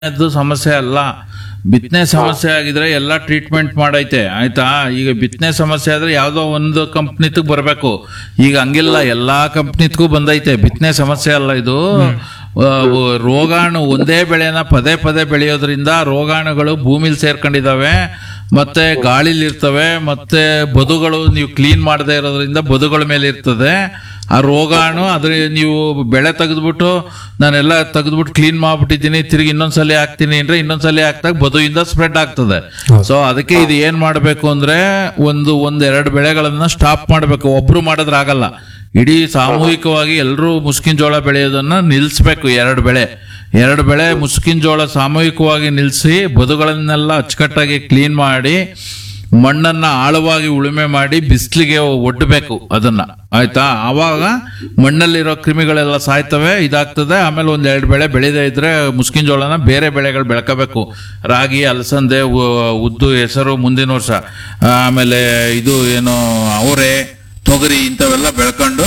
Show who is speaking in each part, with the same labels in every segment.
Speaker 1: ಅದು ಸಮಸ್ಯೆ ಅಲ್ಲ ಬಿತ್ತನೆ ಸಮಸ್ಯೆ ಆಗಿದ್ರೆ ಎಲ್ಲ ಟ್ರೀಟ್ಮೆಂಟ್ ಮಾಡೈತೆ ಆಯ್ತಾ ಈಗ ಬಿತ್ತನೆ ಸಮಸ್ಯೆ ಆದ್ರೆ ಯಾವ್ದೋ ಒಂದು ಕಂಪ್ನಿತ್ ಬರಬೇಕು ಈಗ ಹಂಗಿಲ್ಲ ಎಲ್ಲಾ ಕಂಪ್ನಿತ್ಗೂ ಬಂದೈತೆ ಬಿತ್ತನೆ ಸಮಸ್ಯೆ ಅಲ್ಲ ಇದು ಆ, ರೋಗಾಣು ಒಂದೇ ಬೆಳೆನ ಪದೇ ಪದೇ ಬೆಳೆಯೋದ್ರಿಂದ ರೋಗಾಣುಗಳು ಭೂಮಿಲಿ ಸೇರ್ಕೊಂಡಿದಾವೆ ಮತ್ತೆ ಗಾಳಿಲಿ ಇರ್ತವೆ ಮತ್ತೆ ಬದುಗಳು ನೀವು ಕ್ಲೀನ್ ಮಾಡದೇ ಇರೋದ್ರಿಂದ ಬದುಗಳ ಮೇಲೆ ಇರ್ತದೆ ಆ ರೋಗಾಣು ಅದ್ರ ನೀವು ಬೆಳೆ ತೆಗೆದ್ಬಿಟ್ಟು ನಾನೆಲ್ಲ ತೆಗೆದ್ಬಿಟ್ಟು ಕ್ಲೀನ್ ಮಾಡ್ಬಿಟ್ಟಿದ್ದೀನಿ ತಿರುಗಿ ಇನ್ನೊಂದ್ಸಲಿ ಹಾಕ್ತೀನಿ ಅಂದ್ರೆ ಇನ್ನೊಂದ್ಸಲಿ ಹಾಕ್ದಾಗ ಬದುವಿಂದ ಸ್ಪ್ರೆಡ್ ಆಗ್ತದೆ ಸೊ ಅದಕ್ಕೆ ಇದು ಏನ್ ಮಾಡ್ಬೇಕು ಅಂದ್ರೆ ಒಂದು ಒಂದ್ ಎರಡು ಬೆಳೆಗಳನ್ನ ಸ್ಟಾಪ್ ಮಾಡ್ಬೇಕು ಒಬ್ರು ಮಾಡಿದ್ರೆ ಆಗಲ್ಲ ಇಡೀ ಸಾಮೂಹಿಕವಾಗಿ ಎಲ್ಲರೂ ಮುಸ್ಕಿನ ಜೋಳ ಬೆಳೆಯೋದನ್ನ ನಿಲ್ಲಿಸ್ಬೇಕು ಎರಡು ಬೆಳೆ ಎರಡು ಬೆಳೆ ಮುಸ್ಕಿನ ಜೋಳ ಸಾಮೂಹಿಕವಾಗಿ ನಿಲ್ಲಿಸಿ ಬದುಗಳನ್ನೆಲ್ಲ ಅಚ್ಚುಕಟ್ಟಾಗಿ ಕ್ಲೀನ್ ಮಾಡಿ ಮಣ್ಣನ್ನ ಆಳವಾಗಿ ಉಳುಮೆ ಮಾಡಿ ಬಿಸಿಲಿಗೆ ಒಡ್ಡಬೇಕು ಅದನ್ನ ಆಯ್ತಾ ಆವಾಗ ಮಣ್ಣಲ್ಲಿರೋ ಕ್ರಿಮಿಗಳೆಲ್ಲ ಸಾಯ್ತವೆ ಇದಾಗ್ತದೆ ಆಮೇಲೆ ಒಂದ್ ಎರಡು ಬೆಳೆ ಬೆಳೆದೇ ಇದ್ರೆ ಮುಸ್ಕಿನ ಜೋಳನ ಬೇರೆ ಬೆಳೆಗಳು ಬೆಳ್ಕೋಬೇಕು ರಾಗಿ ಅಲಸಂದೆ ಉ- ಉದ್ದು ಹೆಸರು ಮುಂದಿನ ವರ್ಷ ಆಮೇಲೆ ಇದು ಏನು ಅವರೆ ತೊಗರಿ ಇಂಥವೆಲ್ಲ ಬೆಳ್ಕೊಂಡು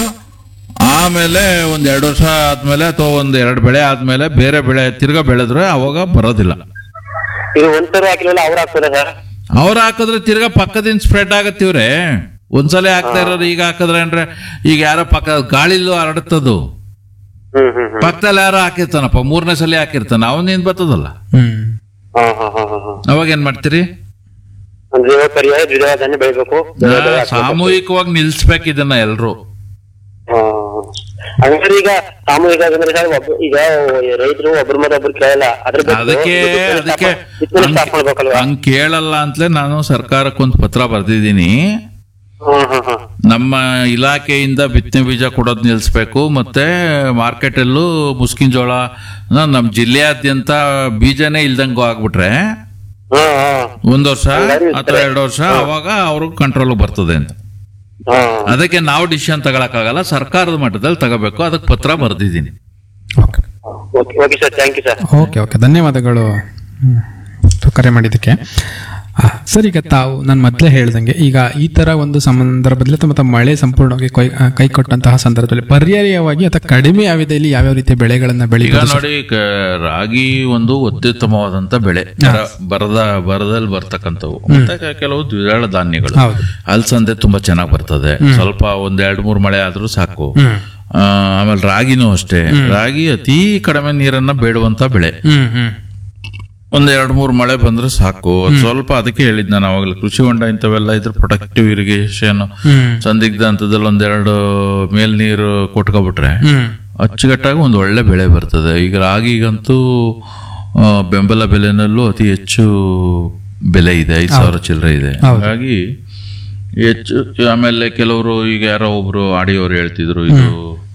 Speaker 1: ಆಮೇಲೆ ಒಂದ್ ಎರಡು ವರ್ಷ ಆದ್ಮೇಲೆ ಅಥವಾ ಒಂದ್ ಎರಡು ಬೆಳೆ ಆದ್ಮೇಲೆ ಬೇರೆ ಬೆಳೆ ತಿರ್ಗಾ ಬೆಳೆದ್ರೆ ಅವಾಗ ಬರೋದಿಲ್ಲ
Speaker 2: ಇದು ಒಂದ್ಸರಿ ಹಾಕಿಲ್ಲ ಅವ್ರು ಹಾಕ್ತಾರೆ ಸರ್
Speaker 1: ಅವ್ರು ಹಾಕಿದ್ರೆ ತಿರ್ಗಾ ಪಕ್ಕದಿಂದ ಸ್ಪ್ರೆಡ್ ಆಗತ್ತಿವ್ರೆ ಒಂದ್ಸಲ ಹಾಕ್ತಾ ಇರೋರು ಈಗ ಹಾಕಿದ್ರೆ ಅಂದ್ರೆ ಈಗ ಯಾರೋ ಪಕ್ಕ ಗಾಳಿಲೂ ಹರಡುತ್ತದು
Speaker 2: ಹ್ಮ್ ಹ್ಮ್ ಹ್ಮ್
Speaker 1: ಪಕ್ಕದಲ್ಲಿ ಯಾರೋ ಹಾಕಿರ್ತಾನಪ್ಪ ಮೂರನೇ ಸಲ ಹಾಕಿರ್ತಾನ ಅವನೇನ್ ಬರ್ತದಲ್ಲ
Speaker 3: ಹ್ಮ್
Speaker 2: ಹಾ ಹಾ ಹಾ ಹಾ ಹಾ
Speaker 1: ಅವಾಗ ಏನ್ ಮಾಡ್ತೀರಿ
Speaker 2: ಅಂದ್ರೆ ಇವಾಗ ಪರ್ಯಾಯ ದ್ವಿದಳ ಧಾನ್ಯ ಬೆಳಿಬೇಕು ಬೆಳೆ ಬೆಳೆ ಹಾಕ್ಬೇಕು.
Speaker 1: ಸಾಮೂಹಿಕವಾಗಿ ನಿಲ್ಸ್ಬೇಕು ಇದನ್ನ ಎಲ್ರು
Speaker 2: ಹಾ. ಹಂಗಾದ್ರೆ ಈಗ ಸಾಮೂಹಿಕ ಅಂದ್ರೆ ಸರ್ ಒಬ್ಬ ಈಗ ರೈತರು ಒಬ್ರ ಮೇಲೆ ಒಬ್ರು ಕೇಳಲ್ಲ ಅದ್ರ ಬಗ್ಗೆ
Speaker 1: ಅದಕ್ಕೆ ಅದಕ್ಕೆ
Speaker 2: ಸ್ಟಾಪ್ ಮಾಡ್ಬೇಕಲ್ವಾ
Speaker 1: ಹಂಗ್ ಕೇಳಲ್ಲ ಅಂತಲೇ ನಾನು ಸರ್ಕಾರಕ್ಕೊಂದು ಪತ್ರ ಬರ್ದಿದ್ದೀನಿ
Speaker 2: ಹಾ ಹಾ ಹಾ
Speaker 1: ನಮ್ಮ ಇಲಾಖೆಯಿಂದ ಬಿತ್ತನೆ ಬೀಜ ಕೊಡೋದು ನಿಲ್ಲಿಸ್ಬೇಕು ಮತ್ತೆ ಮಾರ್ಕೆಟಲ್ಲೂ ಮುಸ್ಕಿನ ಜೋಳ ನಮ್ಮ ಜಿಲ್ಲೆಯಾದ್ಯಂತ ಬೀಜನೇ ಇಲ್ದಂಗೂ ಆಗ್ಬಿಟ್ರೆ
Speaker 2: ಹಾ ಹಾ
Speaker 1: ಒಂದ್ ವರ್ಷ ಅಥವಾ ಎರಡು ವರ್ಷ ಅವಾಗ ಅವ್ರ ಕಂಟ್ರೋಲ್ ಬರ್ತದೆ ಅಂತ
Speaker 2: ಹಾ
Speaker 1: ಅದಕ್ಕೆ ನಾವು ಡಿಸಿಷನ್ ತಗೊಳಕ್ಕಾಗಲ್ಲ ಸರ್ಕಾರದ ಮಟ್ಟದಲ್ಲಿ ತಗೋಬೇಕು ಅದಕ್ಕೆ ಪತ್ರ ಬರ್ದಿದ್ದೀನಿ
Speaker 3: okay
Speaker 2: okay okay sir thank you sir
Speaker 3: okay okay ಧನ್ಯವಾದಗಳು ಹ್ಮ್. ಕರೆ ಮಾಡಿದ್ದಕ್ಕೆ ಆ, ಸರ್ ಈಗ ತಾವು ನಾನು ಮೊದಲೇ ಹೇಳ್ದಂಗೆ ಈಗ ಈ ತರ ಒಂದು ಸಂದರ್ಭದಲ್ಲಿ ಅಥವಾ ತಮ್ಮ ಮಳೆ ಸಂಪೂರ್ಣವಾಗಿ ಕೈ ಆ, ಕೈ ಕೊಟ್ಟಂತಹ ಸಂದರ್ಭದಲ್ಲಿ ಪರ್ಯಾಯವಾಗಿ ಅಥವಾ ಕಡಿಮೆ ಅವಧಿಯಲ್ಲಿ ಯಾವ್ಯಾವ ರೀತಿಯ ಬೆಳೆಗಳನ್ನ
Speaker 1: ಈಗ
Speaker 3: ಬೆಳಿಬೋದು
Speaker 1: ನೋಡಿ ಕ- ರಾಗಿ ಒಂದು ಅತ್ಯುತ್ತಮವಾದಂತ ಬೆಳೆ ಬರ- ಬರದ ಬರದಲ್ಲಿ ಬರ್ತಕ್ಕಂಥವು ಮತ್ತೆ ಕೆ- ಕೆಲವು ದ್ವಿದಳ ಧಾನ್ಯಗಳು
Speaker 3: ಹೌದು
Speaker 1: ಅಲಸಂದೆ ತುಂಬಾ ಚೆನ್ನಾಗಿ ಬರ್ತದೆ ಸ್ವಲ್ಪ ಒಂದ್ ಎರಡ್ ಮೂರ್ ಮಳೆ ಆದ್ರೂ ಸಾಕು
Speaker 3: ಹ್ಮ್
Speaker 1: ಆ, ಆಮೇಲೆ ರಾಗಿನೂ ಅಷ್ಟೇ ರಾಗಿ ಅತಿ ಕಡಿಮೆ ನೀರನ್ನ ಬೇಡುವಂತ ಬೆಳೆ
Speaker 3: ಹ್ಮ್ ಹ್ಮ್
Speaker 1: ಒಂದ್ ಎರಡ್ ಮೂರ್ ಮಳೆ ಬಂದ್ರೆ ಸಾಕು ಅದ್ ಸ್ವಲ್ಪ ಅದಕ್ಕೆ ಹೇಳಿದ್ ನಾನು ಅವಾಗಲೇ ಕೃಷಿ ಹೊಂಡ ಇಂಥವೆಲ್ಲ ಇದ್ರೆ ಪ್ರೊಟೆಕ್ಟಿವ್ ಇರಿಗೇಷನ್
Speaker 3: ಹ್ಮ್
Speaker 1: ಸಂದಿಗ್ಧ ಹಂತದಲ್ಲಿ ಒಂದೆರಡು ಮೇಲ್ ನೀರು ಕೊಟ್ಕೊಬಿಟ್ರೆ
Speaker 3: ಹ್ಮ್
Speaker 1: ಅಚ್ಚುಕಟ್ಟಾಗಿ ಒಂದು ಒಳ್ಳೆ ಬೆಳೆ ಬರ್ತದೆ ಈಗ ರಾಗಿಗಂತೂ ಆ, ಬೆಂಬಲ ಬೆಲೆನಲ್ಲೂ ಅತಿ ಹೆಚ್ಚು ಬೆಲೆ ಇದೆ ಐದು ಸಾವಿರ ಚಿಲ್ಲರೆ ಇದೆ ಹಾಗಾಗಿ ಹೆಚ್ಚು ಆಮೇಲೆ ಕೆಲವರು ಈಗ ಯಾರೋ ಒಬ್ರು ಆಡಿಯೋರು ಹೇಳ್ತಿದ್ರು ಇದು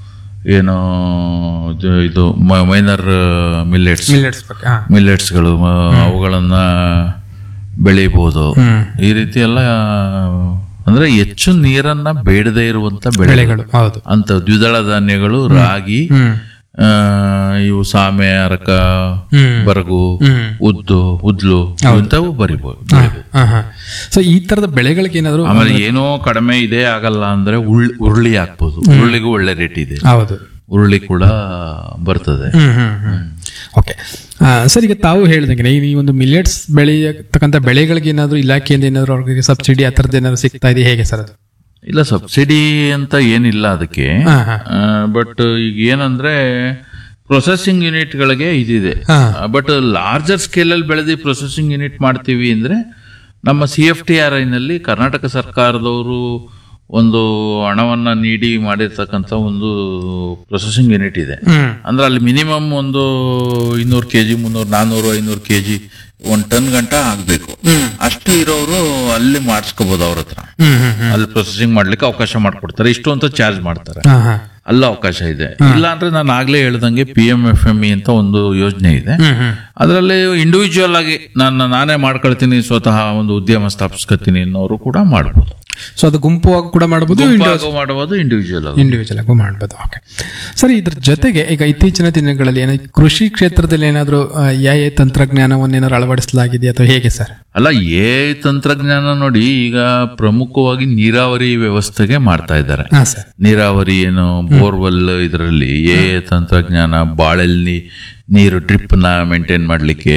Speaker 1: ಏನು ಇದು- ಇದು ಮೈನರ್ ಮಿಲ್ಲೆಟ್ಸ್
Speaker 3: ಮಿಲ್ಲೆಟ್ಸ್ ಬಗ್ಗೆ ಹಾ
Speaker 1: ಮಿಲ್ಲೆಟ್ಸ್ಗಳು ಅವುಗಳನ್ನ ಬೆಳಿಬಹುದು
Speaker 3: ಹ್ಮ್
Speaker 1: ಈ ರೀತಿ ಎಲ್ಲ ಅಂದ್ರೆ ಹೆಚ್ಚು ನೀರನ್ನ ಬೇಡದೇ ಇರುವಂತ ಬೆಳೆಗಳು
Speaker 3: ಬೆಳೆಗಳು ಹೌದು
Speaker 1: ಅಂತ ದ್ವಿದಳ ಧಾನ್ಯಗಳು ರಾಗಿ
Speaker 3: ಹ್ಮ್
Speaker 1: ಆ, ಇವು ಸಾಮೆ ಅರಕ
Speaker 3: ಹ್ಮ್
Speaker 1: ಬರಗು
Speaker 3: ಹ್ಮ್
Speaker 1: ಉದ್ದು ಉದ್ಲು ಇಂಥವು ಬರಿಬಹುದು
Speaker 3: ಹಾ ಹಾ ಸೊ ಈ ತರದ ಬೆಳೆಗಳಿಗೆ ಏನಾದ್ರು
Speaker 1: ಆಮೇಲೆ ಏನೋ ಕಡಿಮೆ ಇದೆ ಆಗಲ್ಲ ಅಂದ್ರೆ ಉಳ್ ಉರುಳಿ ಹಾಕ್ಬೋದು ಉರುಳಿಗೂ ಒಳ್ಳೆ ರೇಟ್ ಇದೆ
Speaker 3: ಹೌದು
Speaker 1: ಉರುಳಿ ಕೂಡ ಬರ್ತದೆ
Speaker 3: ಹ್ಮ್ ಹ್ಮ್ ಹ್ಮ್ ಓಕೆ ಸರ್ ಈಗ ತಾವು ಹೇಳ್ದಂಗೆ ಈ ಒಂದು ಮಿಲೆಟ್ಸ್ ಬೆಳೆಯತಕ್ಕಂಥ ಬೆಳೆಗಳಿಗೆ ಏನಾದ್ರು ಇಲಾಖೆಯಿಂದ ಏನಾದ್ರು ಅವ್ರಿಗೆ ಸಬ್ಸಿಡಿ ಆ ಥರದ್ದು ಏನಾದ್ರು ಸಿಗ್ತಾ ಇದೆ ಹೇಗೆ ಸರ್ ಅದು
Speaker 1: ಇಲ್ಲ ಸಬ್ಸಿಡಿ ಅಂತ ಏನಿಲ್ಲ ಅದಕ್ಕೆ
Speaker 3: ಹಾ ಹಾ
Speaker 1: ಬಟ್ ಈಗ ಏನಂದ್ರೆ ಪ್ರೊಸೆಸಿಂಗ್ ಯೂನಿಟ್ಗಳಿಗೆ ಇದಿದೆ
Speaker 3: ಹಾ.
Speaker 1: ಬಟ್ ಲಾರ್ಜರ್ ಸ್ಕೇಲಲ್ಲಿ ಬೆಳೆದು ಪ್ರೊಸೆಸಿಂಗ್ ಯೂನಿಟ್ ಮಾಡ್ತೀವಿ ಅಂದ್ರೆ ನಮ್ಮ ಸಿ ಎಫ್ ಟಿ ಆರ್ ಐನಲ್ಲಿ ಕರ್ನಾಟಕ ಸರ್ಕಾರದವರು ಒಂದು ಹಣವನ್ನ ನೀಡಿ ಮಾಡಿರ್ತಕ್ಕಂಥ ಒಂದು ಪ್ರೊಸೆಸಿಂಗ್ ಯೂನಿಟ್ ಇದೆ
Speaker 3: ಹ್ಮ್
Speaker 1: ಅಂದ್ರೆ ಅಲ್ಲಿ ಮಿನಿಮಮ್ ಒಂದು ಇನ್ನೂರು ಕೆ ಜಿ ಮುನ್ನೂರು ನಾನ್ನೂರು ಐನೂರು ಕೆ ಜಿ ಒಂದ್ ಟನ್ ಗಂಟ ಆಗ್ಬೇಕು ಅಷ್ಟು ಇರೋರು ಅಲ್ಲಿ ಮಾಡಿಸ್ಕೋಬಹುದು ಅವ್ರ ಹತ್ರ
Speaker 3: ಹ್ಮ್ ಹ್ಮ್
Speaker 1: ಅಲ್ಲಿ ಪ್ರೊಸೆಸಿಂಗ್ ಮಾಡ್ಲಿಕ್ಕೆ ಅವಕಾಶ ಮಾಡ್ಕೊಡ್ತಾರೆ ಇಷ್ಟು ಅಂತ ಚಾರ್ಜ್ ಮಾಡ್ತಾರೆ
Speaker 3: ಹಾ ಹಾ
Speaker 1: ಅಲ್ಲ ಅವಕಾಶ ಇದೆ ಇಲ್ಲ ಅಂದ್ರೆ ನಾನು ಆಗ್ಲೇ ಹೇಳ್ದಂಗೆ P M F M E ಅಂತ ಒಂದು ಯೋಜನೆ ಇದೆ
Speaker 3: ಹ್ಮ್ ಹ್ಮ್
Speaker 1: ಅದರಲ್ಲಿ ಇಂಡಿವಿಜುವಲ್ ಆಗಿ ನಾನು ನಾನೇ ಮಾಡ್ಕೊಳ್ತೀನಿ ಸ್ವತಃ ಒಂದು ಉದ್ಯಮ ಸ್ಥಾಪಿಸ್ಕೊತೀನಿ ಅನ್ನೋರು ಕೂಡ ಮಾಡ್ಬೋದು
Speaker 3: ಸೊ ಅದು ಗುಂಪು ಆಗಿ ಕೂಡ ಮಾಡಬಹುದು
Speaker 1: ಗುಂಪಾಗೂ ಮಾಡಬಹುದು ಇಂಡಿವಿಜುವಲ್ ಆಗಿ
Speaker 3: ಇಂಡಿವಿಜುವಲ್ ಆಗೂ ಮಾಡ್ಬೋದು ಓಕೆ ಸರ್ ಇದ್ರ ಜೊತೆಗೆ ಈಗ ಇತ್ತೀಚಿನ ದಿನಗಳಲ್ಲಿ ಏನೋ ಕೃಷಿ ಕ್ಷೇತ್ರದಲ್ಲಿ ಏನಾದ್ರು ಯಾವ ತಂತ್ರಜ್ಞಾನವನ್ನು ಏನಾದ್ರು ಅಳವಡಿಸಲಾಗಿದೆ ಅಥವಾ ಹೇಗೆ ಸರ್
Speaker 1: ಅಲ್ಲ ಏ ತಂತ್ರಜ್ಞಾನ ನೋಡಿ ಈಗ ಪ್ರಮುಖವಾಗಿ ನೀರಾವರಿ ವ್ಯವಸ್ಥೆಗೆ ಮಾಡ್ತಾ ಇದ್ದಾರೆ
Speaker 3: ಹಾ ಸರ್
Speaker 1: ನೀರಾವರಿ ಏನು ಬೋರ್ವೆಲ್ ಇದರಲ್ಲಿ ಏ ತಂತ್ರಜ್ಞಾನ ಬಾಳೆಲ್ಲಿ ನೀರು ಡ್ರಿಪ್ ನ ಮೇಂಟೈನ್ ಮಾಡ್ಲಿಕ್ಕೆ